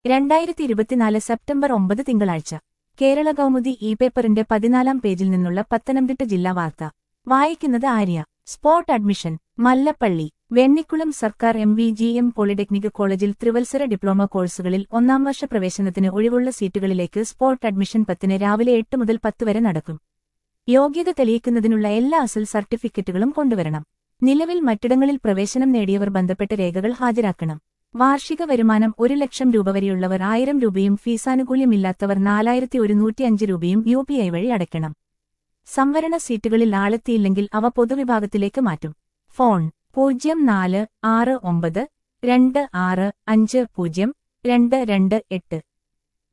രണ്ടായിരത്തി ഇരുപത്തിനാല് സെപ്റ്റംബർ ഒമ്പത് തിങ്കളാഴ്ച കേരള കൗമുദി ഇ പേപ്പറിന്റെ പതിനാലാം പേജിൽ നിന്നുള്ള പത്തനംതിട്ട ജില്ലാ വാർത്ത വായിക്കുന്നത് ആര്യ സ്പോട്ട് അഡ്മിഷൻ മല്ലപ്പള്ളി വെണ്ണിക്കുളം സർക്കാർ M V G M polytechnic കോളേജിൽ ത്രിവത്സര ഡിപ്ലോമ കോഴ്സുകളിൽ ഒന്നാം വർഷ പ്രവേശനത്തിന് ഒഴിവുള്ള സീറ്റുകളിലേക്ക് സ്പോട്ട് അഡ്മിഷൻ പത്തിന് രാവിലെ എട്ട് മുതൽ പത്ത് വരെ നടക്കും യോഗ്യത തെളിയിക്കുന്നതിനുള്ള എല്ലാ അസൽ സർട്ടിഫിക്കറ്റുകളും കൊണ്ടുവരണം നിലവിൽ മറ്റിടങ്ങളിൽ പ്രവേശനം നേടിയവർ ബന്ധപ്പെട്ട രേഖകൾ ഹാജരാക്കണം വാർഷിക വരുമാനം ഒരു ലക്ഷം രൂപ വരെയുള്ളവർ ആയിരം രൂപയും ഫീസാനുകൂല്യമില്ലാത്തവർ നാലായിരത്തി ഒരുന്നൂറ്റിയഞ്ച് രൂപയും യു പി ഐ വഴി അടയ്ക്കണം സംവരണ സീറ്റുകളിൽ ആളെത്തിയില്ലെങ്കിൽ അവ പൊതുവിഭാഗത്തിലേക്ക് മാറ്റും ഫോൺ പൂജ്യം നാല് ആറ് ഒമ്പത് രണ്ട് ആറ് അഞ്ച് പൂജ്യം രണ്ട് രണ്ട് എട്ട്